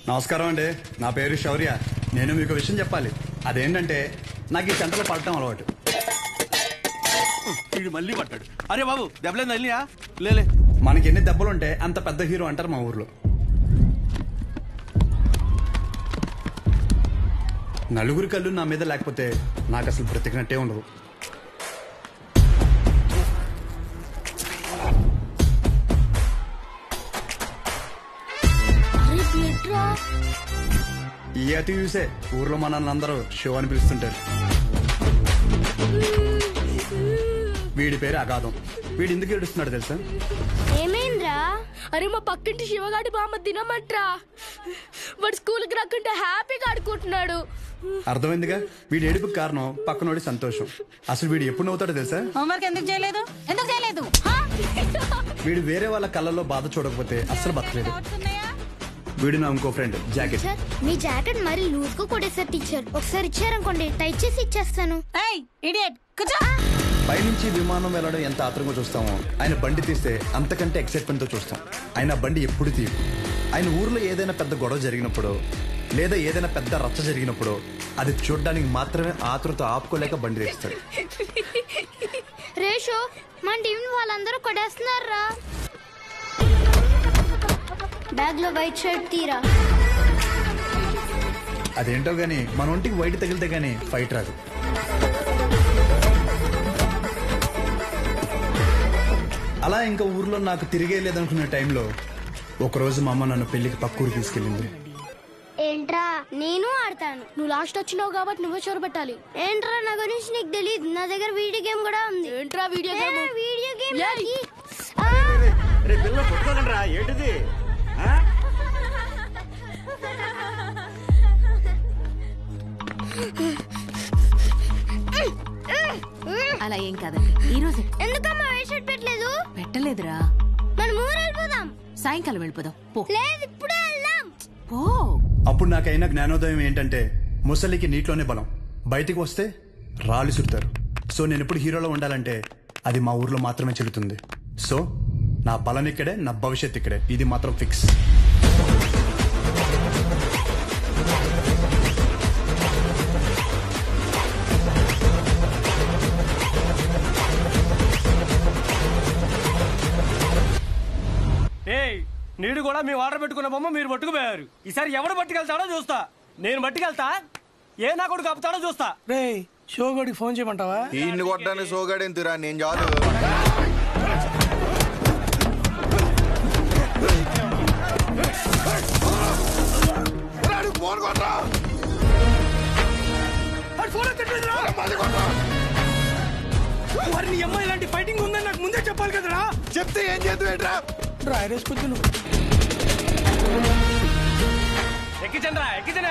నమస్కారం అండి నా పేరు శౌర్య నేను మీకు విషయం చెప్పాలి అదేంటంటే నాకు ఈ చెంటలో పడటం అలవాటు వీడు మళ్ళీ పట్టాడు అరే బాబు దెబ్బలేదు తగిలియా లేలే మనకి ఎన్ని దెబ్బలుంటే అంత పెద్ద హీరో అంటారు మా ఊర్లో నలుగురి కళ్ళు నా మీద లేకపోతే నాకు అసలు బ్రతికినట్టే ఉండదు అరే పీట్రా ఈ అతి చూసే ఊర్లో మన అందరూ షో అని పిలుస్తుంటారు వీడి పేరు అగాధం వీడు ఎందుకు ఏడుస్తున్నాడు తెలుసా ఏమైందిరా అరే మా పక్కింటి శివగాడి బామ్మ తినమంట్రా వాడు స్కూల్కి రాకుంటే హ్యాపీగా ఆడుకుంటున్నాడు అర్థమైందిగా వీడి ఏడుపుకి కారణం పక్కనోడి సంతోషం అసలు వీడు ఎప్పుడు నవ్వుతాడో తెలుసా హోంవర్క్ ఎందుకు చేయలేదు ఎందుకు చేయలేదు హా? వీడు వేరే వాళ్ళ కళ్ళల్లో బాధ చూడకపోతే అస్సలు బతకలేదు Notes ఉన్నాయా? వీడు నా ఇంకో ఫ్రెండ్ జాకెట్ సార్ మీ జాకెట్ మరి లూజ్ గా కొట్టేసారు టీచర్ ఒకసారి ఇచ్చారనుకోండి టైట్ చేసి ఇచ్చేస్తాను ఏయ్ ఇడియట్ కూర్చో పైనుంచి విమానం వెళ్ళడం ఎంత ఆత్రంగా చూస్తామో ఆయన బండి తీస్తే అంతకంటే ఎక్సైట్మెంట్ తో చూస్తాం ఆయన బండి ఎప్పుడు తీయు ఆయన ఊర్లో ఏదైనా పెద్ద గొడవ జరిగినప్పుడు లేదా ఏదైనా పెద్ద రచ్చ జరిగినప్పుడు అది చూడడానికి మాత్రమే ఆతృత ఆపుకోలేక బండి తీస్తాడు రేషో మన టీం వాళ్ళందరూ కొట్టేస్తున్నారా బ్యాగ్ లో వైట్ షర్ట్ తీరా అదేంటో గానీ మన ఒంటికి వైట్ తగిలితే గానీ ఫైట్ రాదు అలా ఇంకా ఊర్లో నాకు తిరిగే లేదనుకునే టైంలో ఒకరోజు మా అమ్మ నన్ను పెళ్లికి పక్కూరు తీసుకెళ్ళింది ఏంట్రా నేను ఆడతాను నువ్వు లాస్ట్ వచ్చినావు కాబట్టి నువ్వే చోరు పెట్టాలి ఏంట్రా నా గురించి నీకు తెలియదు నా దగ్గర వీడియో గేమ్ కూడా ఉంది ఏంట్రా వీడియో గేమ్ వీడియో గేమ్ రే పిల్ల కొట్టుకోకండి ఏంటిది ఆ? అలా ఏం కాదండి ఈ రోజు ఎందుకమ్మా వైట్ షర్ట్ పెట్టలేదు పెట్టలేదురా మనం ఊరు వెళ్ళిపోదాం సాయంకాలం వెళ్ళిపోదాం పో లేదు ఇప్పుడే వెళ్దాం పో అప్పుడు నాకైన జ్ఞానోదయం ఏంటంటే ముసలికి నీటిలోనే బలం బయటికి వస్తే రాళ్ళు చుడతారు సో నేను ఎప్పుడు హీరోలో ఉండాలంటే అది మా ఊర్లో మాత్రమే చెల్లుతుంది సో నా బలం ఇక్కడే నా భవిష్యత్ ఇక్కడే ఇది మాత్రం ఫిక్స్ ఏయ్ నీడు కూడా మీ ఆర్డర్ పెట్టుకున్న బొమ్మ మీరు పట్టుకుపోయారు ఈసారి ఎవడు పట్టుకెళ్తాడో చూస్తా నేను పట్టుకెళ్తా ఏ నా కొడుకు అప్పుతాడో చూస్తా రే షోగోడికి ఫోన్ చేయమంటావా ఈయన్ని కొట్టడానికి సోగాడేం తిరా నేను చాలు ఫోన్ కొట్టరా మరి నీ అమ్మాయి ఇలాంటి ఫైటింగ్ ఉందని నాకు ముందే చెప్పాలి కదరా చెప్తే ఏం చేద్దు ఏంట్రా డ్రైరేస్ కొద్ది నువ్వు ఎక్కిచండ్రా ఎక్కిచండి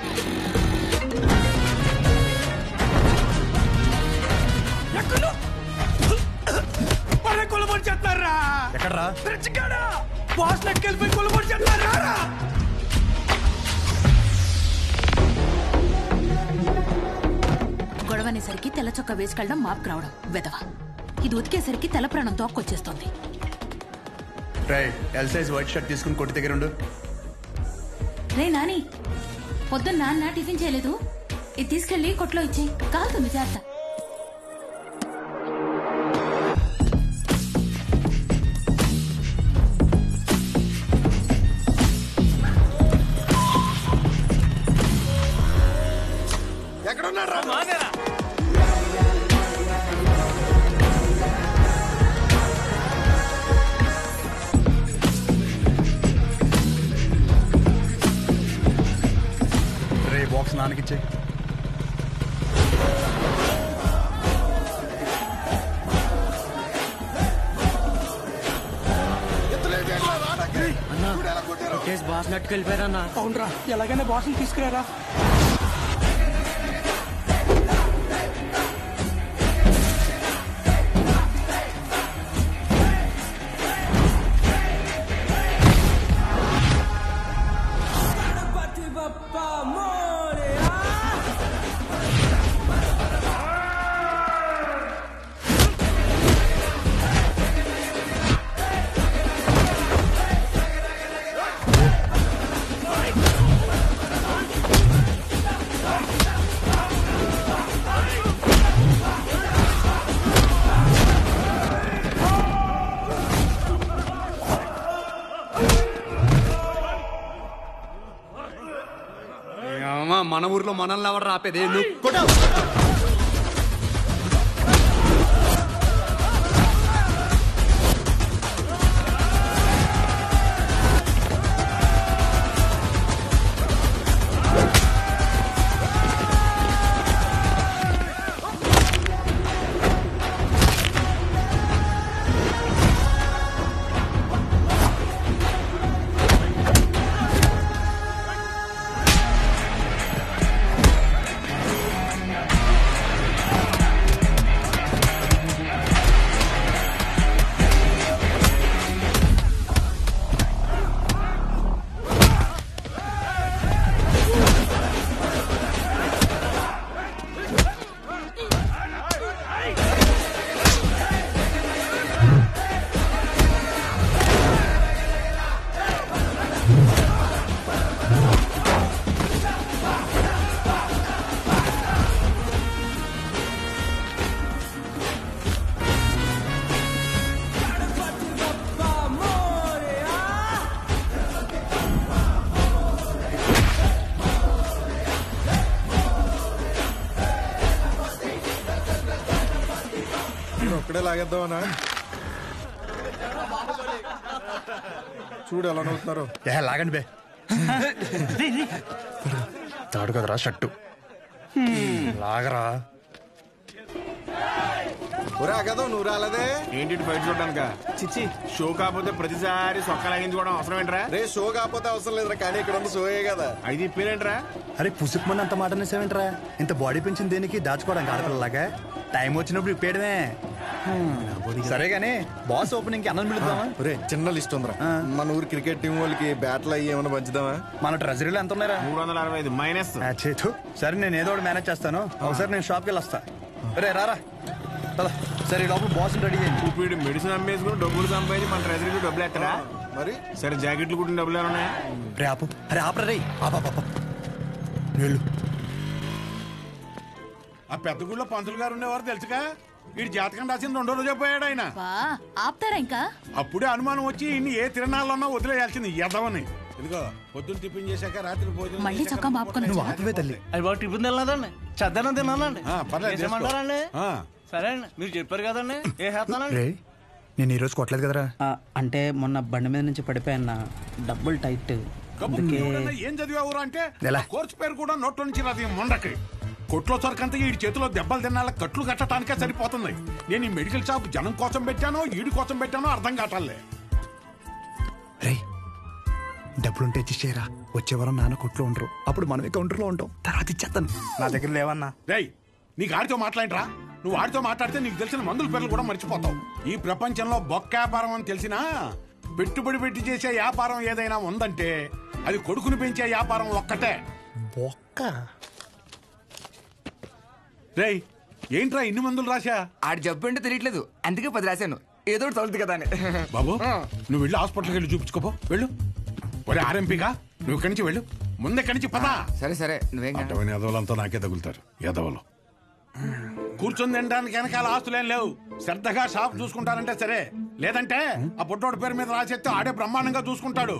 ఎక్కడు వాళ్ళ కొలబడి చేస్తారా ఎక్కడ్రా తెచ్చికాడా బాస్ నెక్కెళ్ళిపోయి కొలబడి చేస్తారా గొడవనేసరికి తెల్ల చొక్క వేసుకెళ్ళడం మాపుకు రావడం వెదవ ఇది ఉతికేసరికి తెల్ల ప్రాణం తోక్కొచ్చేస్తోంది రై ఎల్ సైజ్ వైట్ షర్ట్ తీసుకుని కొట్టి దగ్గర ఉండు రే నాని పొద్దున్న నాన్న టిఫిన్ చేయలేదు ఇది తీసుకెళ్లి కొట్లో ఇచ్చేయి కాలుతుంది జాగ్రత్త ఎక్కడున్నాడు రా మానేరా రే బాక్స్ నానకిచ్చే ఎత్తులేదు ఏంట్రా? రాడానికి. చూడు ఎలా కొట్టారో. కేసు బాస్ నెట్టుకెళ్ళిపోయారన్నా అవునరా ఎలాగైనా బాస్ని తీసుకురారా ఆ మామ మన ఊర్లో మనల్ని ఎవరు రాపేది నువ్వు కొట్టు. నేను ఒక్కడే లాగేద్దామనా చూడు ఎలా నవ్వుతున్నారు ఏ లాగండి బే తాడు కదరా షట్టు లాగరా ఒరే అగదో నువ్వు రాలేదే ఏంటి బయట చూడడానిక చిచ్చి షో కాకపోతే ప్రతిసారి సొక్క లాగించుకోవడం అవసరం ఏంట్రా రే షో కాకపోతే అవసరం లేదురా కానీ ఇక్కడ ఉంది షోయే కదా ఐదు ఇప్పేరేంట్రా అరే పుసుకు మంది అంత మాట అనేసేవేంట్రా ఇంత బాడీ పెంచింది దేనికి దాచుకోవడానికి ఆడపిల్లలాగా టైం వచ్చినప్పుడు ఇప్పేయడమే సరే గానీ బాస్ ఓపెనింగ్ కి అన్నం పిలుద్దామా ఒరే చిన్న లిస్ట్ ఉందిరా మన ఊరు క్రికెట్ టీం వాళ్ళకి బ్యాట్లు అయ్యి ఏమైనా పంచుదామా మన ట్రెజరీలో ఎంత ఉన్నారా మూడు వందల అరవై ఐదు మైనస్ ఆ, చేతు సరే నేను ఏదో ఒకటి మేనేజ్ చేస్తాను ఒకసారి నేను షాప్కి వెళ్ళి వస్తా రే రారా పద. సరే ఈ లోపల బాస్ రెడీ చేయండి ఇప్పుడు మెడిసిన్ అమ్మేసుకుని డబ్బులు సంపాదించి మన ట్రెజరీకి డబ్బులు ఎత్తరా మరి సరే జాకెట్లు కుట్టిన డబ్బులు ఏమైనా ఉన్నాయా రే ఆపు అరే ఆపరా రే ఆపా వెళ్ళు ఆ పెద్ద గుళ్ళో పంతులు గారు ఉండేవారు తెలుసుగా వీడి జాతకం రాసిన రెండో రోజే పోయాడు ఆయన వా ఆపుతారా ఇంకా అప్పుడే అనుమానం వచ్చి ఇన్ని ఏ తిరణాలన్నా వదిలేయాల్సింది ఎదవని ఇదిగో పొద్దున్న టిఫిన్ చేశాక రాత్రి భోజనం మళ్ళీ చేశాక చొక్కా మాపుకొని నువ్వు వచ్చావా? ఆపవే తల్లి అది బాగా టిఫిన్ తినలేదండి చద్దనం తినాలండి ఆ, పర్లేదు, చేసుకో. చేసేయమంటారండి ఆ. సరే అండి మీరు చెప్పారు కదండి ఏ చేస్తానండి రే నేను ఈ రోజు కొట్టలేదు కదరా ఆ, అంటే మొన్న బండి మీద నుంచి పడిపోయాన్న డబ్బులు టైట్ కబుర్లు అందుకే ఎవడన్నా ఏం చదివావురా అంటే ఎలా? ఆ కోర్సు పేరు కూడా నోట్లో నుంచి రాదు ఈ మొండకి కొట్లో సరికంతా వీడి చేతిలో దెబ్బలు తినాల కట్లు కట్టడానికే సరిపోతుంది నేను ఈ మెడికల్ షాప్ జనం కోసం పెట్టానో ఈడి కోసం పెట్టానో అర్థం కావట్లే రే డబ్బులుంటే ఇచ్చేరా వచ్చే వారం నాన్న కొట్లో ఉండరు అప్పుడు మనమే కౌంటర్లో ఉంటాం తర్వాత ఇచ్చేస్తాను నా దగ్గర లేవన్నా రేయ్ నీకు ఆడితో మాట్లాడరా నువ్వు ఆడితో మాట్లాడితే నీకు తెలిసిన మందుల పేర్లు కూడా మర్చిపోతావు ఈ ప్రపంచంలో బొక్క వ్యాపారం అని తెలిసినా పెట్టుబడి పెట్టి చేసే వ్యాపారం ఏదైనా ఉందంటే అది కొడుకుని పెంచే వ్యాపారం ఒక్కటే బొక్క రేయ్ ఏంట్రా ఇన్ని మందులు రాశా ఆడు జబ్బు అంటే తెలియట్లేదు అందుకే పది రాశాను ఏదో ఒకటి తగులుతుంది కదా అని బాబు నువ్వు వెళ్ళి హాస్పిటల్కి వెళ్ళి చూపించుకోపో వెళ్ళు ఒరే ఆర్ఎంపీగా నువ్వు ఇక్కడి నుంచి వెళ్ళు ముందే ఇక్కడి నుంచి పదా సరే సరే నువ్వేం కాదు. అటువంటి ఎదవలంతా నాకే తగులుతారు ఎదవలు కూర్చొని తినడానికి వెనకాల ఆస్తులేం లేవు శ్రద్ధగా షాప్ చూసుకుంటారంటే సరే లేదంటే ఆ పుట్టోడు పేరు మీద రాసేస్తే ఆడే బ్రహ్మాండంగా చూసుకుంటాడు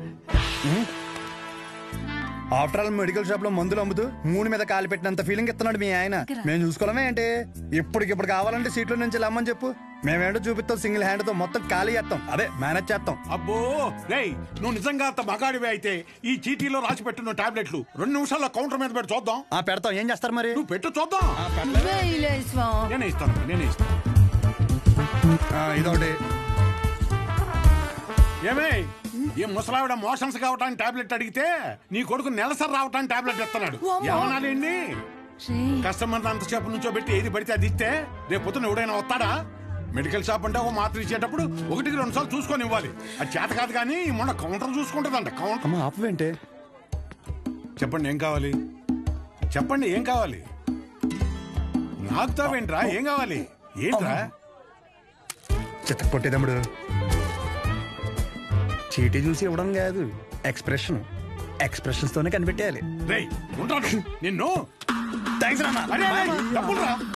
ఆఫ్టర్ ఆల్ మెడికల్ షాప్ లో మందులు అమ్ముతూ మూడు మీద కాలు పెట్టినంత ఫీలింగ్ ఇస్తున్నాడు మీ ఆయన మేము చూసుకోవడమే ఏంటి ఇప్పటికిప్పుడు కావాలంటే సీట్లో నుంచి లమ్మని చెప్పు మేమేంటో చూపిస్తాం సింగిల్ హ్యాండ్ తో మొత్తం ఖాళీ చేస్తాం అదే మేనేజ్ చేస్తాం అబ్బో రేయ్ నువ్వు నిజంగా అంత మగాడివే అయితే ఈ చీటీలో రాసి పెట్టిన టాబ్లెట్లు రెండు నిమిషాల్లో కౌంటర్ మీద పెట్టి చూద్దాం ఆ పెడతాం ఏం చేస్తారు మరి నువ్వు పెట్టు చూద్దాం నేనే ఇస్తాను నేనే ఇస్తాను ఆ, ఇదొకటి ఏమే ఈ ముసలావిడ మోషన్స్ కావటానికి టాబ్లెట్ అడిగితే నీ కొడుకు నెలసరి రావటానికి టాబ్లెట్ ఇస్తున్నాడు ఏమనాలండి కస్టమర్ అంతసేపు నుంచో పెట్టి ఏది పడితే అది ఇస్తే రేపు పొద్దున ఎవడైనా వస్తాడా మెడికల్ షాప్ అంటే ఒక మాత్ర ఇచ్చేటప్పుడు ఒకటికి రెండు సార్లు చూసుకొని ఇవ్వాలి అది చేత కాదు కానీ మొన్న కౌంటర్ చూసుకుంటుందంట కౌంటర్ అమ్మ ఆపవేంటే చెప్పండి ఏం కావాలి చెప్పండి ఏం కావాలి నాకుతావేంట్రా ఏం కావాలి ఏంట్రా చిత్త కొట్టేదమ్ముడు చీటీ చూసి ఇవ్వడం కాదు ఎక్స్ప్రెషన్ ఎక్స్ప్రెషన్స్ తోనే కనిపెట్టేయాలి రేయ్ ఉంటాను నిన్ను థ్యాంక్స్ రా అరే, అరే, డబ్బులు రా